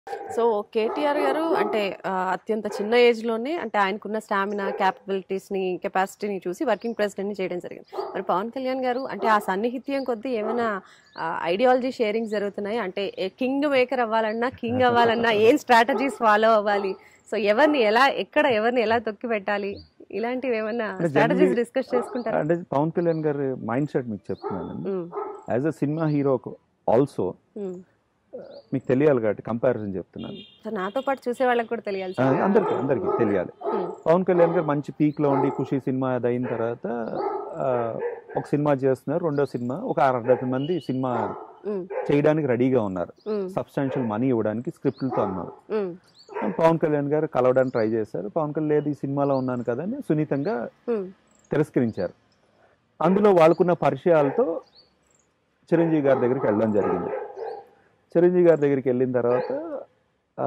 So KTR గారు అంటే ఆ, అత్యంత చిన్న ఏజ్ లోనే అంటే ఆయనకున్న స్టామినా క్యాపబిలిటీస్ ని కెపాసిటీని చూసి వర్కింగ్ ప్రెసిడెంట్ ని చేయడం జరిగింది మరి పవన్ కళ్యాణ్ గారు అంటే ఆ సన్నిహిత్యం కొద్దీ ఏమైనా ఐడియాలజీ షేరింగ్ జరుగుతున్నాయి అంటే కింగ్ మేకర్ అవ్వాలన్నా కింగ్ అవ్వాలన్నా ఏం స్ట్రాటజీస్ ఫాలో అవ్వాలి సో ఎవరిని ఎలా ఎక్కడ ఎవరిని ఎలా తొక్కి పెట్టాలి ఇలాంటివి ఏమైనా అంటే స్ట్రాటజీస్ generally- డిస్కస్ చేసుకుంటారా అంటే పవన్ కళ్యాణ్ గారి మైండ్ సెట్ మీకు చెప్తున్నాను um, as a cinema hero also um. మీకు తెలియాలి కాబట్టి కంపారిజన్ చెప్తున్నాను సో నాతో పాటు చూసే వాళ్ళకి కూడా తెలియాలి ఆ, సార్. అందరికీ అందరికీ తెలియాలి ఉమ్, పవన్ కళ్యాణ్ గారు మంచి పీక్ లో ఉండి ఖుషి సినిమా అది అయిన తర్వాత ఆ, ఒక సినిమా చేస్తున్నారు రెండో సినిమా ఒక అరవై మంది సినిమా ఉమ్, చేయడానికి రెడీగా ఉన్నారు ఉమ్, సబ్స్టాన్షియల్ మనీ ఇవ్వడానికి స్క్రిప్ట్లతో అన్నారు ఉమ్, పవన్ కళ్యాణ్ గారు కలవడానికి ట్రై చేశారు పవన్ కళ్యాణ్ లేదు ఈ సినిమాలో ఉన్నాను కదా అని సున్నితంగా ఉమ్, తిరస్కరించారు అందులో వాళ్ళకున్న పరిచయాలతో చిరంజీవి గారి దగ్గరికి వెళ్ళడం జరిగింది చిరంజీవి గారి దగ్గరికి వెళ్ళిన తర్వాత ఆ,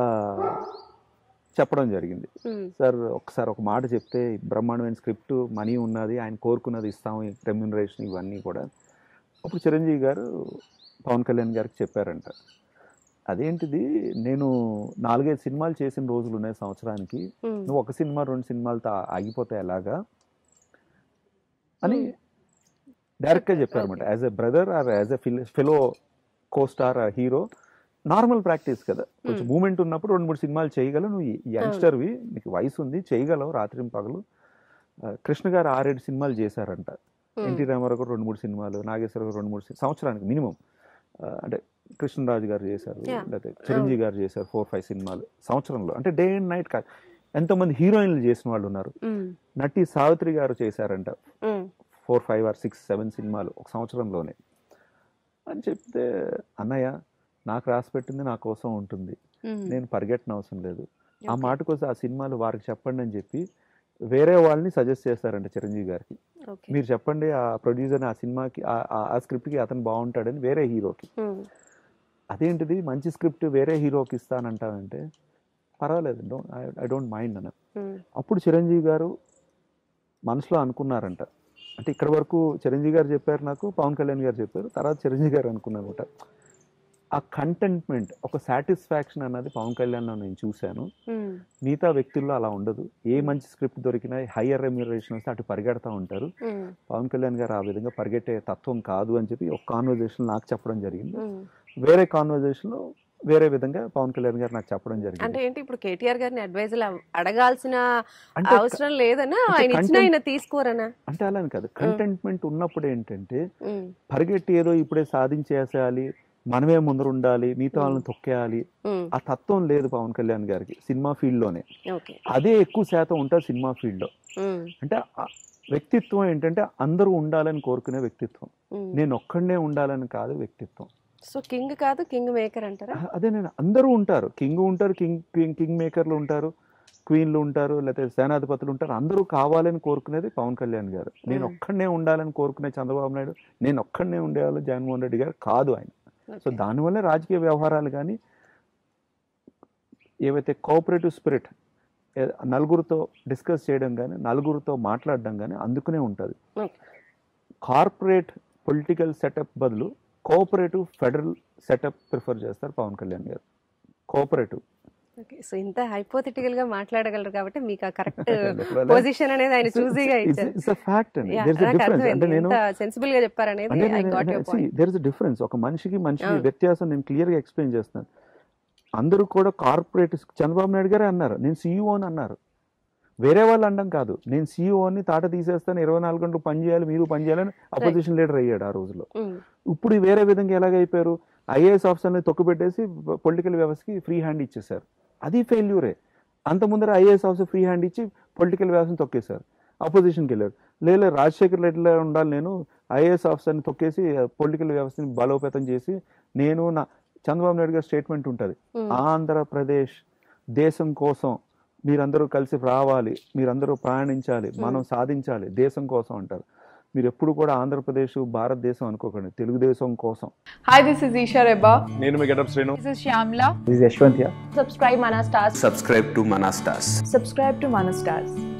చెప్పడం జరిగింది ఉమ్, సార్ ఒకసారి ఒక మాట చెప్తే బ్రహ్మాండమైన స్క్రిప్ట్ మనీ ఉన్నది ఆయన కోరుకున్నది ఇస్తాం రెమ్యూనరేషన్ ఇవన్నీ కూడా అప్పుడు చిరంజీవి గారు పవన్ కళ్యాణ్ గారికి చెప్పారంట అదేంటిది నేను నాలుగైదు సినిమాలు చేసిన రోజులు ఉన్నాయి సంవత్సరానికి ఉమ్, నువ్వు ఒక సినిమా రెండు సినిమాలతో ఆ- ఆగిపోతే ఎలాగా అని Hmm. డైరెక్ట్గా చెప్పారన్నమాట as a brother or as a fellow co star hero normal practice కదా కొంచెం Hmm. మూమెంట్ ఉన్నప్పుడు రెండు మూడు సినిమాలు చేయగలవు నువ్వు యంగ్స్టర్వి నీకు వయసు ఉంది చేయగలవు రాత్రి పగలు ఆ, కృష్ణ గారు ఆరేడు సినిమాలు చేశారంట ఉమ్, ఎన్టీ రామారావు గారు రెండు మూడు సినిమాలు నాగేశ్వర గారు రెండు మూడు సి- సంవత్సరానికి మినిమం అంటే కృష్ణరాజు గారు చేశారు Yeah. లేకపోతే చిరంజీవి గారు చేశారు ఫోర్ ఫైవ్ సినిమాలు సంవత్సరంలో అంటే డే అండ్ నైట్ కాదు ఎంతోమంది హీరోయిన్లు చేసిన వాళ్ళు ఉన్నారు ఉమ్, నటి సావిత్రి గారు చేశారంట um, four five or six seven సినిమాలు ఒక సంవత్సరంలోనే అని చెప్తే అన్నయ్య నాకు రాసి పెట్టింది నా కోసం ఉంటుంది ఉమ్, నేను పరిగెట్టన అవసరం లేదు ఆ Okay. మాట కోసం ఆ సినిమాలు వారికి చెప్పండి అని చెప్పి వేరే వాళ్ళని సజెస్ట్ చేశారంట చిరంజీవి గారికి ఓకే. మీరు చెప్పండి ఆ ప్రొడ్యూసర్ ఆ సినిమాకి ఆ- ఆ- ఆ స్క్రిప్ట్కి అతను బాగుంటాడని వేరే హీరోకి ఉమ్, అదేంటిది మంచి స్క్రిప్ట్ వేరే హీరోకి ఇస్తానంటానంటే పర్వాలేదు డోంట్ ఐ డోంట్ మైండ్ అన్న ఉమ్, అప్పుడు చిరంజీవి గారు మనసులో అనుకున్నారంట అంటే ఇక్కడ వరకు చిరంజీవి గారు చెప్పారు నాకు పవన్ కళ్యాణ్ గారు చెప్పారు తర్వాత చిరంజీవి గారు అనుకున్నారట ఆ కంటెంట్మెంట్ ఒక సాటిస్ఫాక్షన్ అన్నది పవన్ కళ్యాణ్లో నేను చూశాను ఉమ్, మిగతా వ్యక్తుల్లో అలా ఉండదు ఏ మంచి స్క్రిప్ట్ దొరికినా హయ్యర్ రెమ్యూనరేషన్ వస్తే అటు పరిగెడతా ఉంటారు ఉమ్, పవన్ కళ్యాణ్ గారు ఆ విధంగా పరిగెట్టే తత్వం కాదు అని చెప్పి ఒక కాన్వర్జేషన్ నాకు చెప్పడం జరిగింది ఉమ్. వేరే కాన్వర్జేషన్లో వేరే విధంగా పవన్ కళ్యాణ్ గారు నాకు చెప్పడం అంటే జరిగింది ఏంటి ఇప్పుడు కేటీఆర్ గారిని అడ్వైజులు అడగాల్సిన అంటే అవసరం లేదనా అంటే ఆయన ఇచ్చిన content- ఆయన తీసుకోరనా అంటే అలా అని కాదు కంటెంట్మెంట్ ఉన్నప్పుడు ఏంటంటే ఉమ్, పరిగెట్టి ఏదో ఇప్పుడే సాధించేసేయాలి మనమే ముందర ఉండాలి మిగతా వాళ్ళని తొక్కేయాలి ఉమ్, ఆ తత్వం లేదు పవన్ కళ్యాణ్ గారికి సినిమా ఫీల్డ్లోనే ఓకే అదే ఎక్కువ శాతం ఉంటుంది సినిమా ఫీల్డ్లో ఉమ్, అంటే ఆ వ్యక్తిత్వం ఏంటంటే అందరూ ఉండాలని కోరుకునే వ్యక్తిత్వం ఉమ్. నేను ఒక్కడనే ఉండాలని కాదు వ్యక్తిత్వం సో కింగ్ కాదు కింగ్ మేకర్ అంటారా అ- అదే నేను అందరూ ఉంటారు కింగ్ ఉంటారు కింగ్ కింగ్ కింగ్ మేకర్లు ఉంటారు క్వీన్లు ఉంటారు లేకపోతే సేనాధిపతులు ఉంటారు అందరూ కావాలని కోరుకునేది పవన్ కళ్యాణ్ గారు నేను Hmm. ఒక్కడనే ఉండాలని కోరుకునే చంద్రబాబు నాయుడు నేను ఒక్కడనే ఉండేవాళ్ళు జగన్మోహన్ రెడ్డి గారు కాదు ఆయన సో ఓకే. దానివల్ల రాజకీయ వ్యవహారాలు కానీ ఏవైతే కోఆపరేటివ్ స్పిరిట్ నలుగురితో డిస్కస్ చేయడం కానీ నలుగురితో మాట్లాడడం కానీ అందుకునే ఉంటుంది Okay. కార్పొరేట్ పొలిటికల్ సెటప్ బదులు కోఆపరేటివ్ ఫెడరల్ సెటప్ ప్రిఫర్ చేస్తారు పవన్ కళ్యాణ్ గారు కోఆపరేటివ్ ఓకే సో ఇంత హైపోథెటికల్ గా మాట్లాడగలరు కాబట్టి మీకు ఆ కరెక్ట్ పొజిషన్ అనేది ఆయన చూసీగా ఇచ్చారు ఇట్స్ ఫ్యాక్ట్ అండి Yeah, దేర్ ఇస్ నాకు డిఫరెన్స్ అంటే అర్థమైంది నేను ఎంత సెన్సిబుల్ గా చెప్పారనేది I got your point there is difference ఒక మనిషికి మనిషికి అవును. వ్యత్యాసం నేను క్లియర్ గా ఎక్స్ప్లెయిన్ చేస్తాను అందరూ కూడా కార్పొరేట్ చంద్రబాబు నాయుడు గారే అన్నారు నేను సీఈఓ అని అన్నారు వేరే వాళ్ళు అనడం కాదు నేను సీఈఓ అని తాట తీసేస్తాను ఇరవై నాలుగు గంటలు పని చేయాలి మీరు పని చేయాలని అపోజిషన్ లీడర్ అయ్యాడు ఆ రోజులో ఇప్పుడు వేరే విధంగా ఎలాగైపోయారు ఐఏఎస్ ఆఫీసర్ని తొక్కుపెట్టేసి పొలిటికల్ వ్యవస్థకి ఫ్రీ హ్యాండ్ ఇచ్చేసారు అది ఫెయిల్యూరే అంత ముందర ఐఏఎస్ ఆఫీసర్ ఫ్రీ హ్యాండ్ ఇచ్చి పొలిటికల్ వ్యవస్థను తొక్కేశారు అపోజిషన్కి వెళ్ళారు లేదు రాజశేఖర్ రెడ్డిలో ఉండాలి నేను ఐఏఎస్ ఆఫీసర్ని తొక్కేసి పొలిటికల్ వ్యవస్థని బలోపేతం చేసి నేను నా చంద్రబాబు నాయుడు గారి స్టేట్మెంట్ ఉంటుంది ఆంధ్రప్రదేశ్ దేశం కోసం మీరందరూ కలిసి రావాలి మీరందరూ ప్రయాణించాలి మనం సాధించాలి దేశం కోసం అంటారు మీరు ఎప్పుడు కూడా ఆంధ్రప్రదేశ్ భారతదేశం అనుకోకండి తెలుగుదేశం కోసం Hi, this is Isha Reba. నేను మీ getup Srinu This is Shyamla. This is Yashwant here. subscribe Mana Stars. subscribe to Manastas. Subscribe to Mana Stars.